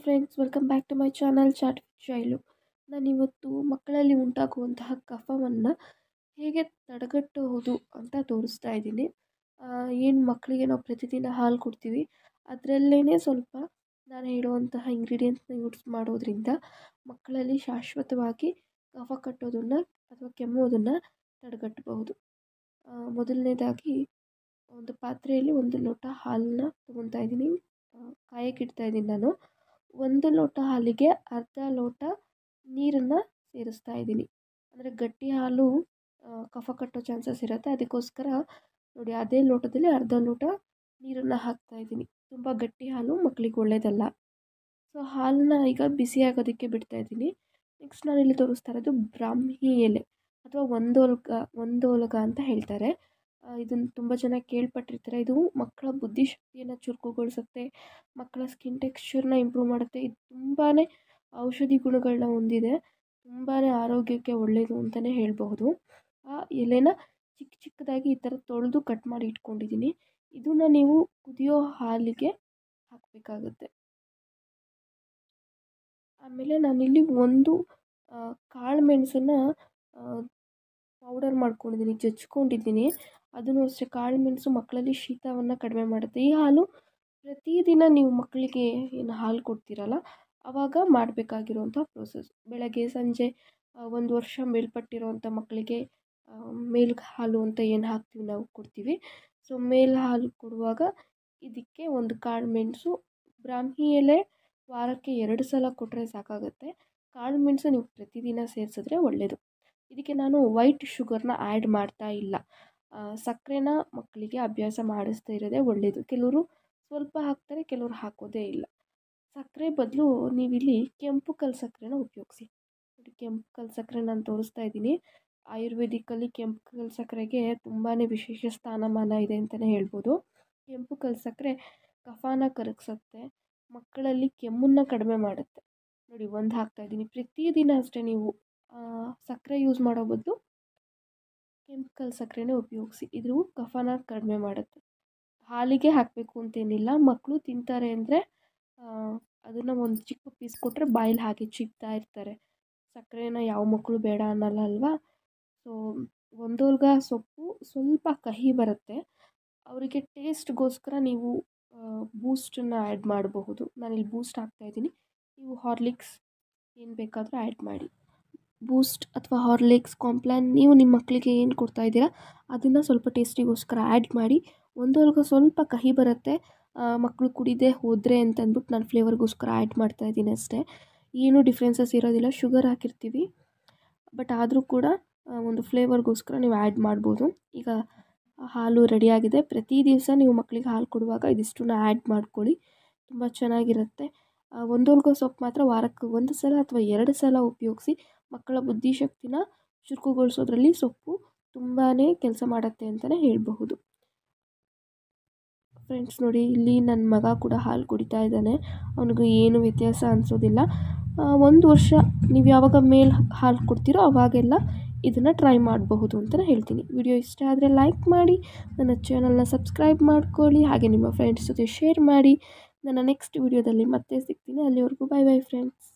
friends welcome back to my channel chat with Shailu ನಾನಿವತ್ತು ಮಕ್ಕಳಲ್ಲಿ ಉಂಟಾಗುವಂತಹ ಕಫವನ್ನು ಹೇಗೆ ತಡೆಗಟ್ಟಬಹುದು ಅಂತ ತೋರಿಸ್ತಾ ಇದ್ದೀನಿ ಏನು ಮಕ್ಕಳಿಗೆ ನಾವು ಪ್ರತಿದಿನ ಹಾಲು ಕೊಡ್ತೀವಿ ಅದರಲ್ಲೇ ಸ್ವಲ್ಪ ನಾನು ಹೇಳುವಂತಹ ಇಂಗ್ರೀಡಿಯೆಂಟ್ಸ್ನ ಯೂಸ್ ಮಾಡೋದ್ರಿಂದ ಮಕ್ಕಳಲ್ಲಿ ಶಾಶ್ವತವಾಗಿ ಕಫ ಕಟ್ಟೋದನ್ನು ಅಥವಾ ಕೆಮ್ಮೋದನ್ನು ತಡೆಗಟ್ಟಬಹುದು ಮೊದಲನೇದಾಗಿ ಒಂದು ಪಾತ್ರೆಯಲ್ಲಿ ಒಂದು ಲೋಟ ಹಾಲನ್ನ ತೊಗೊತಾ ಇದ್ದೀನಿ ಕಾಯಕ್ಕೆ ಇಡ್ತಾ ಇದ್ದೀನಿ ನಾನು ಒಂದು ಲೋಟ ಹಾಲಿಗೆ ಅರ್ಧ ಲೋಟ ನೀರನ್ನು ಸೇರಿಸ್ತಾ ಇದ್ದೀನಿ ಅಂದರೆ ಗಟ್ಟಿ ಹಾಲು ಕಫ ಕಟ್ಟೋ ಚಾನ್ಸಸ್ ಇರುತ್ತೆ ಅದಕ್ಕೋಸ್ಕರ ನೋಡಿ ಅದೇ ಲೋಟದಲ್ಲಿ ಅರ್ಧ ಲೋಟ ನೀರನ್ನು ಹಾಕ್ತಾ ಇದ್ದೀನಿ ತುಂಬ ಗಟ್ಟಿ ಹಾಲು ಮಕ್ಕಳಿಗೆ ಒಳ್ಳೆಯದಲ್ಲ ಸೊ ಹಾಲನ್ನ ಈಗ ಬಿಸಿ ಆಗೋದಕ್ಕೆ ಬಿಡ್ತಾ ಇದ್ದೀನಿ ನೆಕ್ಸ್ಟ್ ನಾನಿಲ್ಲಿ ತೋರಿಸ್ತಾ ಇರೋದು ಬ್ರಾಹ್ಮಿ ಎಲೆ ಅಥವಾ ಒಂದೋಲ್ಗ ಒಂದೋಲಗ ಅಂತ ಹೇಳ್ತಾರೆ ಇದನ್ನು ತುಂಬ ಜನ ಕೇಳ್ಪಟ್ಟಿರ್ತಾರೆ ಇದು ಮಕ್ಕಳ ಬುದ್ಧಿಶಕ್ತಿಯನ್ನು ಚುರುಕುಗೊಳಿಸುತ್ತೆ ಮಕ್ಕಳ ಸ್ಕಿನ್ ಟೆಕ್ಸ್ಚರ್ನ ಇಂಪ್ರೂವ್ ಮಾಡುತ್ತೆ ಇದು ತುಂಬಾ ಔಷಧಿ ಗುಣಗಳನ್ನ ಹೊಂದಿದೆ ತುಂಬಾ ಆರೋಗ್ಯಕ್ಕೆ ಒಳ್ಳೆಯದು ಅಂತಲೇ ಹೇಳಬಹುದು ಆ ಎಲೆನ ಚಿಕ್ಕ ಚಿಕ್ಕದಾಗಿ ಈ ಥರ ತೊಳೆದು ಕಟ್ ಮಾಡಿ ಇಟ್ಕೊಂಡಿದ್ದೀನಿ ಇದನ್ನು ನೀವು ಕುದಿಯೋ ಹಾಲಿಗೆ ಹಾಕಬೇಕಾಗುತ್ತೆ ಆಮೇಲೆ ನಾನಿಲ್ಲಿ ಒಂದು ಕಾಳು ಮೆಣಸನ್ನು ಪೌಡರ್ ಮಾಡ್ಕೊಂಡಿದ್ದೀನಿ ಜಜ್ಕೊಂಡಿದ್ದೀನಿ ಅದನ್ನು ಅಷ್ಟೇ ಕಾಳು ಮೆಣಸು ಮಕ್ಕಳಲ್ಲಿ ಶೀತವನ್ನು ಕಡಿಮೆ ಮಾಡುತ್ತೆ ಈ ಹಾಲು ಪ್ರತಿದಿನ ನೀವು ಮಕ್ಕಳಿಗೆ ಏನು ಹಾಲು ಕೊಡ್ತೀರಲ್ಲ ಆವಾಗ ಮಾಡಬೇಕಾಗಿರುವಂಥ ಪ್ರೋಸೆಸ್ ಬೆಳಗ್ಗೆ ಸಂಜೆ ಒಂದು ವರ್ಷ ಮೇಲ್ಪಟ್ಟಿರೋವಂಥ ಮಕ್ಕಳಿಗೆ ಮೇಲು ಹಾಲು ಅಂತ ಏನು ಹಾಕ್ತೀವಿ ನಾವು ಕೊಡ್ತೀವಿ ಸೊ ಮೇಲು ಹಾಲು ಕೊಡುವಾಗ ಇದಕ್ಕೆ ಒಂದು ಕಾಳು ಮೆಣಸು ಬ್ರಾಹ್ಮಿ ಎಲೆ ವಾರಕ್ಕೆ ಎರಡು ಸಲ ಕೊಟ್ಟರೆ ಸಾಕಾಗುತ್ತೆ ಕಾಳು ಮೆಣಸು ನೀವು ಪ್ರತಿದಿನ ಸೇರಿಸಿದ್ರೆ ಒಳ್ಳೆಯದು ಇದಕ್ಕೆ ನಾನು ವೈಟ್ ಶುಗರ್ನ ಆ್ಯಡ್ ಮಾಡ್ತಾ ಇಲ್ಲ ಸಕ್ಕರೆನ ಮಕ್ಕಳಿಗೆ ಅಭ್ಯಾಸ ಮಾಡಿಸ್ತಾ ಇರೋದೇ ಒಳ್ಳೆಯದು ಕೆಲವರು ಸ್ವಲ್ಪ ಹಾಕ್ತಾರೆ ಕೆಲವರು ಹಾಕೋದೇ ಇಲ್ಲ ಸಕ್ಕರೆ ಬದಲು ನೀವಿಲ್ಲಿ ಕೆಂಪು ಕಲ್ಲು ಸಕ್ಕರೆನ ಉಪಯೋಗಿಸಿ ನೋಡಿ ಕೆಂಪು ಕಲ್ಲು ಸಕ್ಕರೆ ನಾನು ತೋರಿಸ್ತಾ ಇದ್ದೀನಿ ಆಯುರ್ವೇದಿಕ್ಕಲ್ಲಿ ಕೆಂಪು ಕಲ್ಲು ಸಕ್ಕರೆಗೆ ತುಂಬಾ ವಿಶೇಷ ಸ್ಥಾನಮಾನ ಇದೆ ಅಂತಲೇ ಹೇಳ್ಬೋದು ಕೆಂಪು ಕಲ್ಲು ಸಕ್ಕರೆ ಕಫಾನ ಕರಗಿಸುತ್ತೆ ಮಕ್ಕಳಲ್ಲಿ ಕೆಮ್ಮನ್ನು ಕಡಿಮೆ ಮಾಡುತ್ತೆ ನೋಡಿ ಒಂದು ಹಾಕ್ತಾಯಿದ್ದೀನಿ ಪ್ರತಿದಿನ ಅಷ್ಟೇ ನೀವು ಸಕ್ಕರೆ ಯೂಸ್ ಮಾಡೋ ಬದಲು ಕೆಂಪು ಕಲ್ಲು ಸಕ್ಕರೆನೇ ಉಪಯೋಗಿಸಿ ಇದು ಕಫನ ಕಡಿಮೆ ಮಾಡುತ್ತೆ ಹಾಲಿಗೆ ಹಾಕಬೇಕು ಅಂತೇನಿಲ್ಲ ಮಕ್ಕಳು ತಿಂತಾರೆ ಅಂದರೆ ಅದನ್ನು ಒಂದು ಚಿಕ್ಕ ಪೀಸ್ ಕೊಟ್ಟರೆ ಬಾಯಲ್ಲಿ ಹಾಗೆ ಚಿಕ್ತಾ ಇರ್ತಾರೆ ಸಕ್ಕರೆನ ಯಾವ ಮಕ್ಕಳು ಬೇಡ ಅನ್ನಲ್ಲ ಅಲ್ವಾ ಸೊ ಒಂದೋಲ್ಗ ಸೊಪ್ಪು ಸ್ವಲ್ಪ ಕಹಿ ಬರುತ್ತೆ ಅವರಿಗೆ ಟೇಸ್ಟ್ಗೋಸ್ಕರ ನೀವು ಬೂಸ್ಟನ್ನು ಆ್ಯಡ್ ಮಾಡಬಹುದು ನಾನಿಲ್ಲಿ ಬೂಸ್ಟ್ ಹಾಕ್ತಾಯಿದ್ದೀನಿ ನೀವು ಹಾರ್ಲಿಕ್ಸ್ ಏನು ಬೇಕಾದರೂ ಆ್ಯಡ್ ಮಾಡಿ ಬೂಸ್ಟ್ ಅಥವಾ ಹಾರ್ಲಿಕ್ಸ್ ಕಾಂಪ್ಲಾನ್ ನೀವು ನಿಮ್ಮ ಮಕ್ಕಳಿಗೆ ಏನು ಕೊಡ್ತಾಯಿದ್ದೀರಾ ಅದನ್ನು ಸ್ವಲ್ಪ ಟೇಸ್ಟಿಗೋಸ್ಕರ ಆ್ಯಡ್ ಮಾಡಿ ಒಂದೊಲ್ಗ ಸ್ವಲ್ಪ ಕಹಿ ಬರುತ್ತೆ ಮಕ್ಕಳು ಕುಡಿದೇ ಹೋದರೆ ಅಂತಂದ್ಬಿಟ್ಟು ನಾನು ಫ್ಲೇವರ್ಗೋಸ್ಕರ ಆ್ಯಡ್ ಮಾಡ್ತಾಯಿದ್ದೀನಿ ಅಷ್ಟೇ ಏನೂ ಡಿಫ್ರೆನ್ಸಸ್ ಇರೋದಿಲ್ಲ ಶುಗರ್ ಹಾಕಿರ್ತೀವಿ ಬಟ್ ಆದರೂ ಕೂಡ ಒಂದು ಫ್ಲೇವರ್ಗೋಸ್ಕರ ನೀವು ಆ್ಯಡ್ ಮಾಡ್ಬೋದು ಈಗ ಹಾಲು ರೆಡಿಯಾಗಿದೆ ಪ್ರತಿ ದಿವಸ ನೀವು ಮಕ್ಕಳಿಗೆ ಹಾಲು ಕೊಡುವಾಗ ಇದಿಷ್ಟನ್ನು ಆ್ಯಡ್ ಮಾಡ್ಕೊಳ್ಳಿ ತುಂಬ ಚೆನ್ನಾಗಿರುತ್ತೆ ಒಂದೊಲ್ಗ ಸೊಪ್ಪು ಮಾತ್ರ ವಾರಕ್ಕೆ ಒಂದು ಸಲ ಅಥವಾ ಎರಡು ಸಲ ಉಪಯೋಗಿಸಿ ಮಕ್ಕಳ ಬುದ್ಧಿಶಕ್ತಿನ ಚುರುಕುಗೊಳಿಸೋದ್ರಲ್ಲಿ ಸೊಪ್ಪು ತುಂಬಾ ಕೆಲಸ ಮಾಡುತ್ತೆ ಅಂತಲೇ ಹೇಳಬಹುದು ಫ್ರೆಂಡ್ಸ್ ನೋಡಿ ಇಲ್ಲಿ ನನ್ನ ಮಗ ಕೂಡ ಹಾಲು ಕುಡಿತಾ ಇದ್ದಾನೆ ಅವನಿಗೆ ಏನು ವ್ಯತ್ಯಾಸ ಅನಿಸೋದಿಲ್ಲ ಒಂದು ವರ್ಷ ನೀವು ಯಾವಾಗ ಮೇಲೆ ಹಾಲು ಕೊಡ್ತೀರೋ ಅವಾಗೆಲ್ಲ ಇದನ್ನು ಟ್ರೈ ಮಾಡಬಹುದು ಅಂತಲೇ ಹೇಳ್ತೀನಿ ವಿಡಿಯೋ ಇಷ್ಟ ಆದರೆ ಲೈಕ್ ಮಾಡಿ ನನ್ನ ಚಾನಲ್ನ ಸಬ್ಸ್ಕ್ರೈಬ್ ಮಾಡ್ಕೊಳ್ಳಿ ಹಾಗೆ ನಿಮ್ಮ ಫ್ರೆಂಡ್ಸ್ ಜೊತೆ ಶೇರ್ ಮಾಡಿ ನನ್ನ ನೆಕ್ಸ್ಟ್ ವಿಡಿಯೋದಲ್ಲಿ ಮತ್ತೆ ಸಿಗ್ತೀನಿ ಅಲ್ಲಿವರೆಗೂ ಬೈ ಬೈ ಫ್ರೆಂಡ್ಸ್